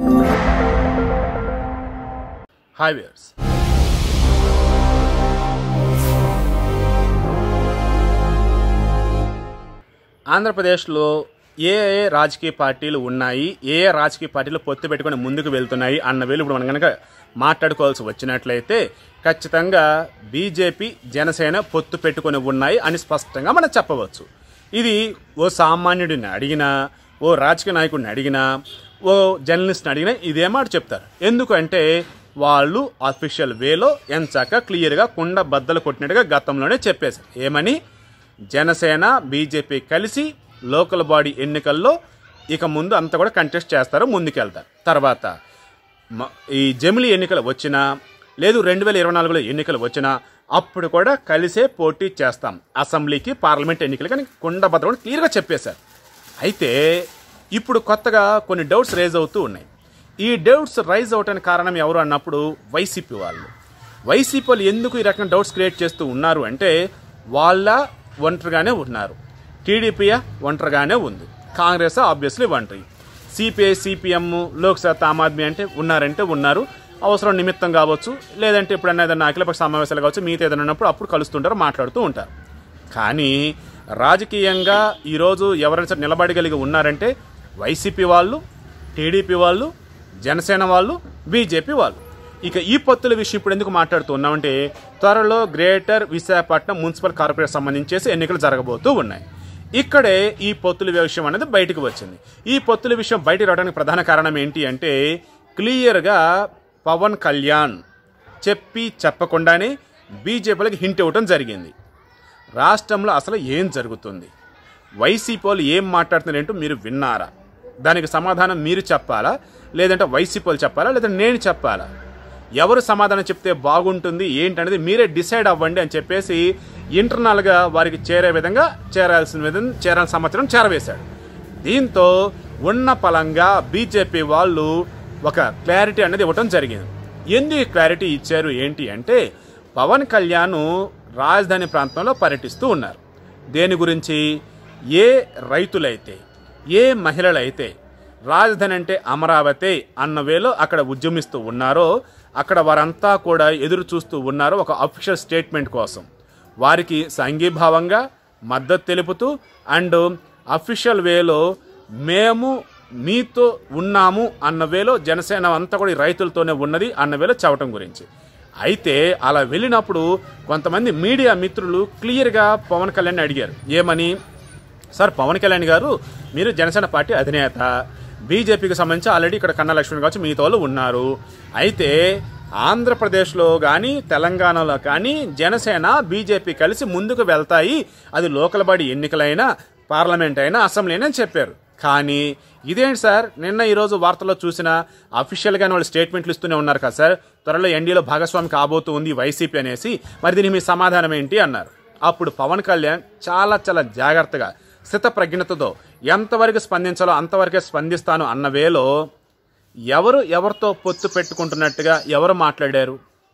hi viewers ఆంధ్రప్రదేశ్లో ఏ ఏ రాజకీయ పార్టీలు ఉన్నాయి ఏ ఏ రాజకీయ పార్టీలు పొత్తు పెట్టుకొని ముందుకు వెళ్తున్నాయి అన్న వేలు ఇప్పుడు మనం కనుక మాట్లాడుకోవాల్సి వచ్చినట్లయితే ఖచ్చితంగా బీజేపీ జనసేన పొత్తు పెట్టుకొని ఉన్నాయి అని స్పష్టంగా మనం చెప్పవచ్చు ఇది ఓ సామాన్యుడిని అడిగినా ఓ రాజకీయ నాయకుడిని అడిగినా ఓ జర్నలిస్ట్ని అడిగినా ఇదే మాట చెప్తారు ఎందుకంటే వాళ్ళు అఫీషియల్ వేలో ఎంచాక క్లియర్గా కుండ బద్దలు కొట్టినట్టుగా గతంలోనే చెప్పేశారు ఏమని జనసేన బీజేపీ కలిసి లోకల్ బాడీ ఎన్నికల్లో ఇక ముందు అంతా కూడా కంటెస్ట్ చేస్తారు ముందుకెళ్తారు తర్వాత మ- ఈ జమిలీ ఎన్నికలు వచ్చినా లేదు రెండు వేల ఇరవై నాలుగులో ఎన్నికలు వచ్చినా అప్పుడు కూడా కలిసే పోటీ చేస్తాం అసెంబ్లీకి పార్లమెంట్ ఎన్నికలు కానీ కుండ భద్రం క్లియర్గా చెప్పేశారు అయితే ఇప్పుడు కొత్తగా కొన్ని డౌట్స్ రేజ్ అవుతూ ఉన్నాయి ఈ డౌట్స్ రైజ్ అవటానికి కారణం ఎవరు అన్నప్పుడు వైసీపీ వాళ్ళు వైసీపీ వాళ్ళు ఎందుకు ఈ రకంగా డౌట్స్ క్రియేట్ చేస్తూ ఉన్నారు అంటే వాళ్ళ ఒంటరిగానే ఉన్నారు టీడీపీ ఒంటరిగానే ఉంది కాంగ్రెస్ ఆబ్వియస్లీ ఒంటరి సిపిఐ సిపిఎం లోక్సత్ ఆమ్ ఆద్మీ అంటే ఉన్నారంటే ఉన్నారు అవసరం నిమిత్తం కావచ్చు లేదంటే ఎప్పుడన్నా ఏదైనా అఖిలపక్ష సమావేశాలు కావచ్చు మిగతా ఏదైనా ఉన్నప్పుడు అప్పుడు కలుస్తుంటారు మాట్లాడుతూ ఉంటారు కానీ రాజకీయంగా ఈరోజు ఎవరైనా సరే నిలబడగలిగి ఉన్నారంటే వైసీపీ వాళ్ళు టీడీపీ వాళ్ళు జనసేన వాళ్ళు బీజేపీ వాళ్ళు ఇక ఈ పొత్తుల విషయం ఇప్పుడు ఎందుకు మాట్లాడుతున్నామంటే త్వరలో గ్రేటర్ విశాఖపట్నం మున్సిపల్ కార్పొరేషన్ సంబంధించేసి ఎన్నికలు జరగబోతూ ఉన్నాయి ఇక్కడే ఈ పొత్తుల విషయం అనేది బయటకు వచ్చింది ఈ పొత్తుల విషయం బయటకు రావడానికి ప్రధాన కారణం ఏంటి అంటే క్లియర్గా పవన్ కళ్యాణ్ చెప్పి చెప్పకుండానే బీజేపీలకు హింట్ ఇవ్వటం జరిగింది రాష్ట్రంలో అసలు ఏం జరుగుతుంది వైసీపీ వాళ్ళు ఏం మాట్లాడుతున్నారేంటో మీరు విన్నారా దానికి సమాధానం మీరు చెప్పాలా లేదంటే వైసీపీ వాళ్ళు చెప్పాలా లేదంటే నేను చెప్పాలా ఎవరు సమాధానం చెప్తే బాగుంటుంది ఏంటనేది మీరే డిసైడ్ అవ్వండి అని చెప్పేసి ఇంటర్నల్గా వారికి చేరే విధంగా చేరాల్సిన విధంగా చేరాల్సిన సంవత్సరం చేరవేశాడు దీంతో ఉన్న పలంగా బీజేపీ వాళ్ళు ఒక క్లారిటీ అనేది ఇవ్వటం జరిగింది ఎందుకు ఈ క్లారిటీ ఇచ్చారు ఏంటి అంటే పవన్ కళ్యాణ్ రాజధాని ప్రాంతంలో పర్యటిస్తూ ఉన్నారు దేని గురించి ఏ రైతులైతే ఏ మహిళలైతే రాజధాని అంటే అమరావతి అన్న వేలో అక్కడ ఉద్యమిస్తూ ఉన్నారో అక్కడ వారంతా కూడా ఎదురు చూస్తూ ఉన్నారో ఒక అఫీషియల్ స్టేట్మెంట్ కోసం వారికి సంఘీభావంగా మద్దతు తెలుపుతూ అండ్ అఫీషియల్ వేలో మేము మీతో ఉన్నాము అన్న వేలో జనసేన అంతా కూడా ఈ రైతులతోనే ఉన్నది అన్న వేలో చెప్పటం గురించి అయితే అలా వెళ్ళినప్పుడు కొంతమంది మీడియా మిత్రులు క్లియర్గా పవన్ కళ్యాణ్ అడిగారు ఏమని సార్ పవన్ కళ్యాణ్ గారు మీరు జనసేన పార్టీ అధినేత బీజేపీకి సంబంధించి ఆల్రెడీ ఇక్కడ కన్నా లక్ష్మణ్ కావచ్చు మిగతా వాళ్ళు ఉన్నారు అయితే ఆంధ్రప్రదేశ్లో కానీ తెలంగాణలో కానీ జనసేన బీజేపీ కలిసి ముందుకు వెళ్తాయి అది లోకల్ బాడీ ఎన్నికలైనా పార్లమెంట్ అయినా అసెంబ్లీ అయినా అని చెప్పారు కానీ ఇదేంటి సార్ నిన్న ఈరోజు వార్తల్లో చూసిన అఫీషియల్గానే వాళ్ళు స్టేట్మెంట్లు ఇస్తూనే ఉన్నారు కదా సార్ త్వరలో ఎన్డీలో భాగస్వామి కాబోతూ ఉంది వైసీపీ అనేసి మరి దీనికి మీ సమాధానం ఏంటి అన్నారు అప్పుడు పవన్ కళ్యాణ్ చాలా చాలా జాగ్రత్తగా స్థితప్రజ్ఞతతో ఎంతవరకు స్పందించాలో అంతవరకే స్పందిస్తాను అన్న వేలో ఎవరు ఎవరితో పొత్తు పెట్టుకుంటున్నట్టుగా ఎవరు మాట్లాడారు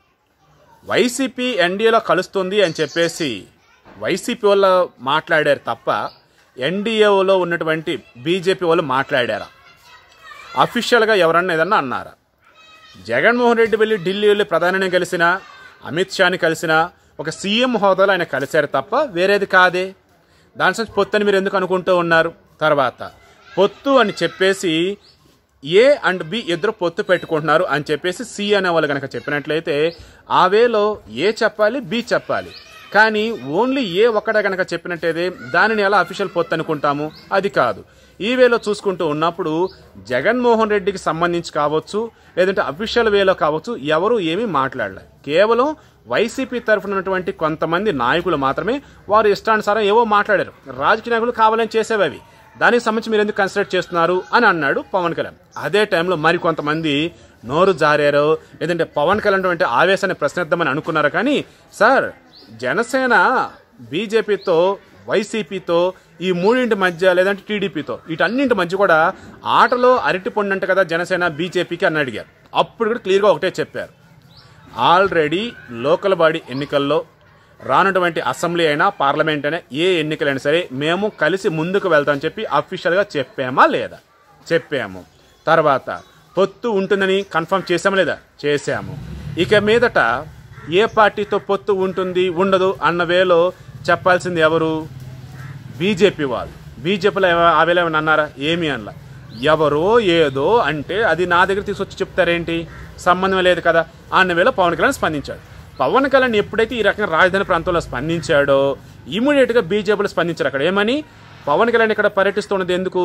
వైసీపీ ఎన్డీఏలో కలుస్తుంది అని చెప్పేసి వైసీపీ వాళ్ళు మాట్లాడారు తప్ప ఎన్డీఏలో ఉన్నటువంటి బీజేపీ వాళ్ళు మాట్లాడారా అఫీషియల్గా ఎవరన్నా ఏదన్నా అన్నారా జగన్మోహన్ రెడ్డి వెళ్ళి ఢిల్లీ వెళ్ళి ప్రధానిని కలిసిన అమిత్ షాని కలిసిన ఒక సీఎం హోదాలో ఆయన కలిశారు తప్ప వేరేది కాదే దాని నుంచి పొత్తు అని మీరు ఎందుకు అనుకుంటూ ఉన్నారు తర్వాత పొత్తు అని చెప్పేసి ఏ అండ్ బి ఇద్దరు పొత్తు పెట్టుకుంటున్నారు అని చెప్పేసి సి అనే వాళ్ళు కనుక చెప్పినట్లయితే ఆ వేలో ఏ చెప్పాలి బి చెప్పాలి కానీ ఓన్లీ ఏ ఒక్కడే కనుక చెప్పినట్టయితే దానిని ఎలా అఫీషియల్ పొత్తు అనుకుంటాము అది కాదు ఈ వేలో చూసుకుంటూ ఉన్నప్పుడు జగన్మోహన్ రెడ్డికి సంబంధించి కావచ్చు లేదంటే అఫీషియల్ వేలో కావచ్చు ఎవరు ఏమీ మాట్లాడలేదు కేవలం వైసీపీ తరఫున ఉన్నటువంటి కొంతమంది నాయకులు మాత్రమే వారు ఇష్టానుసారం ఏవో మాట్లాడారు రాజకీయ నాయకులు కావాలని చేసేవి అవి దానికి సంబంధించి మీరు ఎందుకు కన్సిడర్ చేస్తున్నారు అని అన్నాడు పవన్ కళ్యాణ్ అదే టైంలో మరి కొంతమంది నోరు జారారో లేదంటే పవన్ కళ్యాణ్ అంటే ఆవేశాన్ని ప్రశ్నిద్దామని అనుకున్నారు కానీ సార్ జనసేన బీజేపీతో వైసీపీతో ఈ మూడింటి మధ్య లేదంటే టీడీపీతో వీటన్నింటి మధ్య కూడా ఆటలో అరటి పొండంట కదా జనసేన బీజేపీకి అని అడిగారు అప్పుడు కూడా క్లియర్గా ఒకటే చెప్పారు ఆల్రెడీ లోకల్ బాడీ ఎన్నికల్లో రానటువంటి అసెంబ్లీ అయినా పార్లమెంట్ అయినా ఏ ఎన్నికలైనా సరే మేము కలిసి ముందుకు వెళ్తామని చెప్పి అఫీషియల్గా చెప్పామా లేదా చెప్పాము తర్వాత పొత్తు ఉంటుందని కన్ఫర్మ్ చేసామా లేదా చేశాము ఇక మీదట ఏ పార్టీతో పొత్తు ఉంటుంది ఉండదు అన్న వేలో చెప్పాల్సింది ఎవరు బీజేపీ వాళ్ళు బీజేపీలో ఆ వేళ ఏమైనా అన్నారా ఏమీ అనలా ఎవరో ఏదో అంటే అది నా దగ్గర తీసుకొచ్చి చెప్తారేంటి సంబంధం లేదు కదా అన్న వేళ పవన్ కళ్యాణ్ స్పందించాడు పవన్ కళ్యాణ్ ఎప్పుడైతే ఈ రకంగా రాజధాని ప్రాంతంలో స్పందించాడో ఇమీడియట్గా బీజేపీలో స్పందించారు అక్కడ ఏమని పవన్ కళ్యాణ్ ఇక్కడ పర్యటిస్తున్నది ఎందుకు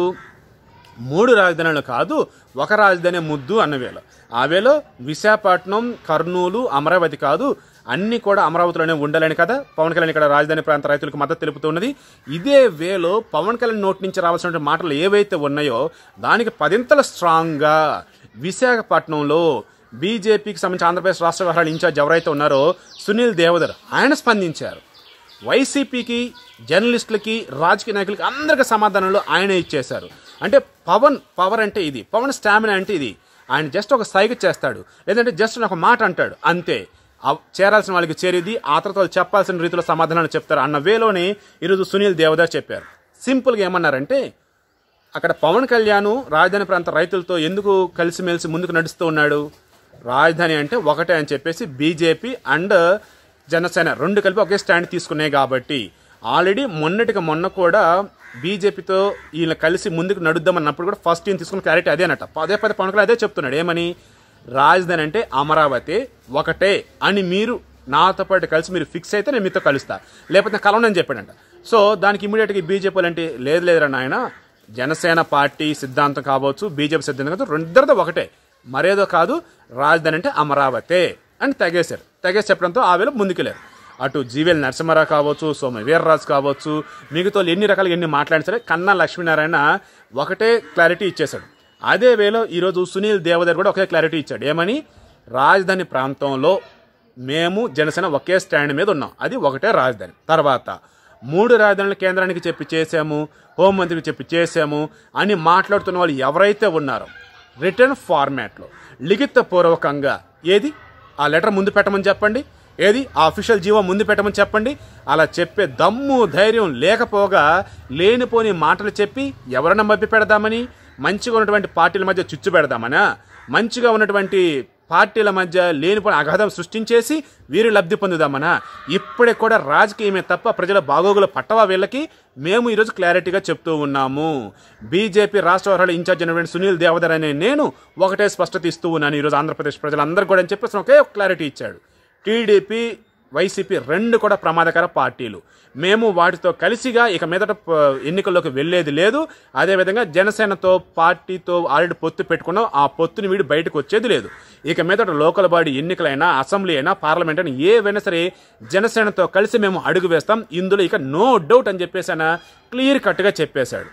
మూడు రాజధానులు కాదు ఒక రాజధాని ముద్దు అన్న వేళ ఆ వేళ విశాఖపట్నం కర్నూలు అమరావతి కాదు అన్ని కూడా అమరావతిలోనే ఉండాలని కదా పవన్ కళ్యాణ్ ఇక్కడ రాజధాని ప్రాంత రైతులకు మద్దతు తెలుపుతున్నది ఇదే వేలో పవన్ కళ్యాణ్ నోటి నుంచి రావాల్సిన మాటలు ఏవైతే ఉన్నాయో దానికి పదింతల స్ట్రాంగ్గా విశాఖపట్నంలో బీజేపీకి సంబంధించి ఆంధ్రప్రదేశ్ రాష్ట్ర వ్యవహారాల ఇన్ఛార్జ్ ఎవరైతే ఉన్నారో సునీల్ దేవదర్ ఆయన స్పందించారు వైసీపీకి జర్నలిస్టులకి రాజకీయ నాయకులకి అందరికీ సమాధానాలు ఆయనే ఇచ్చేశారు అంటే పవన్ పవర్ అంటే ఇది పవన్ స్టామినా అంటే ఇది ఆయన జస్ట్ ఒక సైగ చేస్తాడు లేదంటే జస్ట్ ఒక మాట అంటాడు అంతే ఆ చేరాల్సిన వాళ్ళకి చేరేది ఆ తర్వాత వాళ్ళు చెప్పాల్సిన రీతిలో సమాధానాలు చెప్తారు అన్న వేలోనే ఈరోజు సునీల్ దేవదా చెప్పారు సింపుల్గా ఏమన్నారంటే అక్కడ పవన్ కళ్యాణ్ రాజధాని ప్రాంత రైతులతో ఎందుకు కలిసిమెలిసి ముందుకు నడుస్తూ ఉన్నాడు రాజధాని అంటే ఒకటే అని చెప్పేసి బీజేపీ అండ్ జనసేన రెండు కలిపి ఒకే స్టాండ్ తీసుకున్నాయి కాబట్టి ఆల్రెడీ మొన్నటికి మొన్న కూడా బీజేపీతో వీళ్ళని కలిసి ముందుకు నడుద్దామన్నప్పుడు కూడా ఫస్ట్ ఈయన తీసుకున్న క్లారిటీ అదేనట పదే పదే పవన్ కళ్యాణ్ అదే చెప్తున్నాడు ఏమని రాజధాని అంటే అమరావతి ఒకటే అని మీరు నాతో పాటు కలిసి మీరు ఫిక్స్ అయితే నేను మీతో కలుస్తా లేకపోతే నేను కలవనని చెప్పాడంట సో దానికి ఇమీడియట్గా బీజేపీ అంటే లేదు లేదురా నాయన జనసేన పార్టీ సిద్ధాంతం కావచ్చు బీజేపీ సిద్ధాంతం కావచ్చు రెండిద్దరితో ఒకటే మరేదో కాదు రాజధాని అంటే అమరావతే అని తెగేశారు తెగేసి చెప్పడంతో ఆ వేళ ముందుకెళ్ళారు అటు జీవెల్ నరసింహారావు కావచ్చు సోమ వీర్రాజు కావచ్చు మిగతా వాళ్ళు ఎన్ని రకాలుగా ఎన్ని మాట్లాడినా సరే కన్నా లక్ష్మీనారాయణ ఒకటే క్లారిటీ ఇచ్చేశాడు అదే వేలో ఈరోజు సునీల్ దేవదర్ కూడా ఒకే క్లారిటీ ఇచ్చాడు ఏమని రాజధాని ప్రాంతంలో మేము జనసేన ఒకే స్టాండ్ మీద ఉన్నాం అది ఒకటే రాజధాని తర్వాత మూడు రాజధానుల కేంద్రానికి చెప్పి చేశాము హోంమంత్రికి చెప్పి చేశాము అని మాట్లాడుతున్న వాళ్ళు ఎవరైతే ఉన్నారో రిటర్న్ ఫార్మాట్లో లిఖితపూర్వకంగా ఏది ఆ లెటర్ ముందు పెట్టమని చెప్పండి ఏది ఆ అఫీషియల్ జీవో ముందు పెట్టమని చెప్పండి అలా చెప్పే దమ్ము ధైర్యం లేకపోగా లేనిపోని మాటలు చెప్పి ఎవరైనా మభ్య పెడదామని మంచిగా ఉన్నటువంటి పార్టీల మధ్య చిచ్చు పెడదామనా మంచిగా ఉన్నటువంటి పార్టీల మధ్య లేనిపోని అగాధం సృష్టించేసి వీరు లబ్ధి పొందుదామనా ఇప్పుడే కూడా రాజకీయమే తప్ప ప్రజల బాగోగులు పట్టవా వీళ్ళకి మేము ఈరోజు క్లారిటీగా చెప్తూ ఉన్నాము బీజేపీ రాష్ట్ర వ్యవహారాల ఇన్ఛార్జ్ అయినటువంటి సునీల్ దేవదర్ అనే నేను ఒకటే స్పష్టత ఇస్తూ ఉన్నాను ఈరోజు ఆంధ్రప్రదేశ్ ప్రజలందరూ కూడా అని చెప్పేసి ఒకే క్లారిటీ ఇచ్చాడు టీడీపీ వైసీపీ రెండు కూడా ప్రమాదకర పార్టీలు మేము వాటితో కలిసిగా ఇక మీదట ప- ఎన్నికల్లోకి వెళ్ళేది లేదు అదేవిధంగా జనసేనతో పార్టీతో ఆల్రెడీ పొత్తు పెట్టుకున్నాం ఆ పొత్తుని వీడి బయటకు వచ్చేది లేదు ఇక మీదట లోకల్ బాడీ ఎన్నికలైనా అసెంబ్లీ అయినా పార్లమెంట్ అయినా ఏవైనా సరే జనసేనతో కలిసి మేము అడుగు వేస్తాం ఇందులో ఇక నో డౌట్ అని చెప్పేసి ఆయన క్లియర్ కట్గా చెప్పేశాడు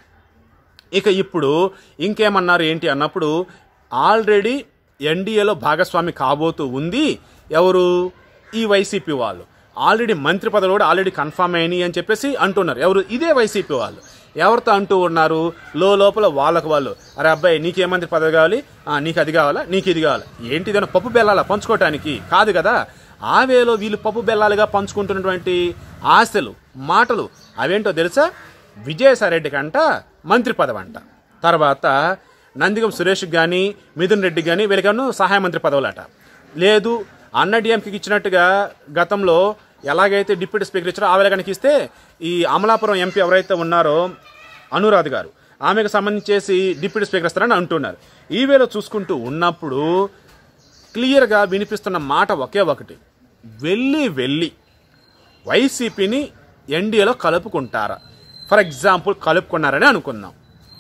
ఇక ఇప్పుడు ఇంకేమన్నారు ఏంటి అన్నప్పుడు ఆల్రెడీ ఎన్డీఏలో భాగస్వామి కాబోతూ ఉంది ఎవరు ఈ వైసీపీ వాళ్ళు ఆల్రెడీ మంత్రి పదవులు కూడా ఆల్రెడీ కన్ఫర్మ్ అయినాయి అని చెప్పేసి అంటున్నారు ఎవరు ఇదే వైసీపీ వాళ్ళు ఎవరితో అంటూ ఉన్నారు లో లోపల వాళ్ళకు వాళ్ళు అరే అబ్బాయి నీకే మంత్రి పదవి కావాలి ఆ, నీకు అది కావాలా నీకు ఇది కావాలా ఏంటి ఇదైనా పప్పు బెల్లాలా పంచుకోవటానికి కాదు కదా ఆ వేలో వీళ్ళు పప్పు బెల్లాలుగా పంచుకుంటున్నటువంటి ఆశలు మాటలు అవేంటో తెలుసా విజయసాయిరెడ్డి కంట మంత్రి పదవి అంట తర్వాత నందిగం సురేష్ కానీ మిథున్ రెడ్డి కానీ వీళ్ళకను సహాయ మంత్రి పదవులట లేదు అన్న డిఎంకి ఇచ్చినట్టుగా గతంలో ఎలాగైతే డిప్యూటీ స్పీకర్ ఇచ్చారో ఆ వేళ కనుక ఇస్తే ఈ అమలాపురం ఎంపీ ఎవరైతే ఉన్నారో అనురాధ్ గారు ఆమెకు సంబంధించేసి డిప్యూటీ స్పీకర్ ఇస్తారని అంటున్నారు ఈ వేళ చూసుకుంటూ ఉన్నప్పుడు క్లియర్గా వినిపిస్తున్న మాట ఒకే ఒకటి వెళ్ళి వెళ్ళి వైసీపీని ఎన్డీఏలో కలుపుకుంటారా ఫర్ ఎగ్జాంపుల్ కలుపుకున్నారని అనుకుందాం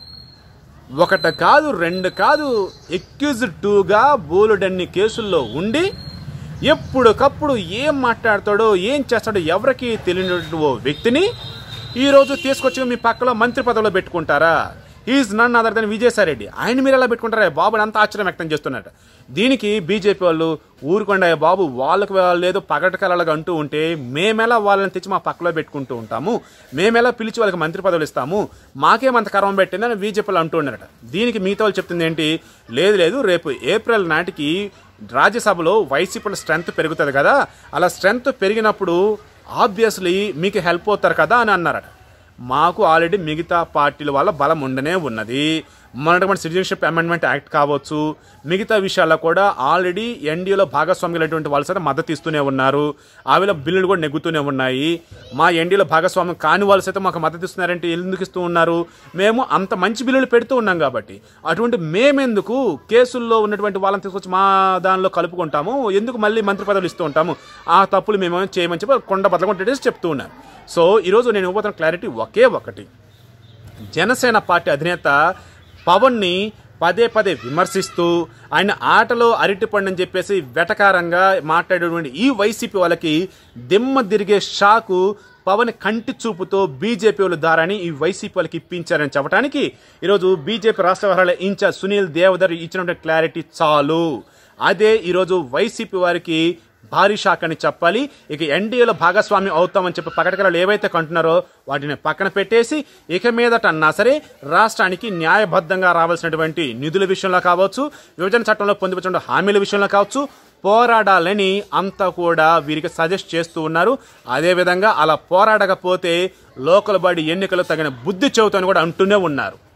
ఒకట కాదు రెండు కాదు ఎక్యూజ్ టూగా బోలుడన్ని కేసుల్లో ఉండి ఎప్పటికప్పుడు ఏం మాట్లాడతాడో ఏం చేస్తాడో ఎవరికి తెలియనటువంటి ఓ వ్యక్తిని ఈరోజు తీసుకొచ్చి మీ పక్కలో మంత్రి పదవిలో పెట్టుకుంటారా is none other then Vijayasai Reddy ఆయన మీరు ఎలా పెట్టుకుంటారా బాబు అంత ఆశ్చర్యం వ్యక్తం చేస్తున్నట్టు దీనికి బీజేపీ వాళ్ళు ఊరుకుండా బాబు వాళ్ళకి వాళ్ళు ఏదో పగటకలగా అంటూ ఉంటే మేమెలా వాళ్ళని తెచ్చి మా పక్కలో పెట్టుకుంటూ ఉంటాము మేమెలా పిలిచి వాళ్ళకి మంత్రి పదవులు ఇస్తాము మాకేమంత కర్మం పెట్టిందని బీజేపీలో అంటూ ఉన్నారట దీనికి మిగతా వాళ్ళు చెప్తుంది ఏంటి లేదు లేదు రేపు ఏప్రిల్ నాటికి రాజ్యసభలో వైసీపీల స్ట్రెంత్ పెరుగుతుంది కదా అలా స్ట్రెంత్ పెరిగినప్పుడు ఆబ్వియస్లీ మీకు హెల్ప్ అవుతారు కదా అని అన్నారట మాకు ఆల్రెడీ మిగతా పార్టీల వల్ల బలం ఉండనే ఉన్నది మొన్నటి సిటిజన్షిప్ అమెండ్మెంట్ యాక్ట్ కావచ్చు మిగతా విషయాల్లో కూడా ఆల్రెడీ ఎన్డీఏలో భాగస్వాములైనటువంటి వాళ్ళు సైతం మద్దతు ఇస్తూనే ఉన్నారు ఆవిల బిల్లులు కూడా నెగ్గుతూనే ఉన్నాయి మా ఎన్డీఏలో భాగస్వామ్యం కాని వాళ్ళు సైతం మాకు మద్దతు ఇస్తున్నారంటే ఎందుకు ఇస్తూ ఉన్నారు మేము అంత మంచి బిల్లులు పెడుతూ ఉన్నాం కాబట్టి అటువంటి మేమెందుకు కేసుల్లో ఉన్నటువంటి వాళ్ళని తీసుకొచ్చి మా దానిలో కలుపుకుంటాము ఎందుకు మళ్ళీ మంత్రి పదవులు ఇస్తూ ఉంటాము ఆ తప్పులు మేము చేయమని చెప్పి కొండ బదలకొంటే చెప్తూ ఉన్నారు సో ఈరోజు నేను ఇవ్వబోతున్న క్లారిటీ ఒకే ఒకటి జనసేన పార్టీ అధినేత పవన్ని పదే పదే విమర్శిస్తూ ఆయన ఆటలో అరటిపండు అని చెప్పేసి వెటకారంగా మాట్లాడేటువంటి ఈ వైసీపీ వాళ్ళకి దిమ్మ తిరిగే షాకు పవన్ కంటి చూపుతో బీజేపీ వాళ్ళ ద్వారాని ఈ వైసీపీ వాళ్ళకి ఇప్పించారని చెప్పడానికి ఈరోజు బీజేపీ రాష్ట్ర వ్యవహారాల ఇన్ఛార్జ్ సునీల్ దేవదర్ ఇచ్చినటువంటి క్లారిటీ చాలు అదే ఈరోజు వైసీపీ వారికి భారీ షాక్ అని చెప్పాలి ఇక ఎన్డీఏలో భాగస్వామ్యం అవుతామని చెప్పి పకటకలు ఏవైతే కంటున్నారో వాటిని పక్కన పెట్టేసి ఇక మీదట అన్నా సరే రాష్ట్రానికి న్యాయబద్ధంగా రావాల్సినటువంటి నిధుల విషయంలో కావచ్చు విభజన చట్టంలో పొందుపరిచిన హామీల విషయంలో కావచ్చు పోరాడాలని అంతా కూడా వీరికి సజెస్ట్ చేస్తూ ఉన్నారు అదేవిధంగా అలా పోరాడకపోతే లోకల్ బాడీ ఎన్నికలు తగిన బుద్ధి చెబుతాను కూడా అంటూనే ఉన్నారు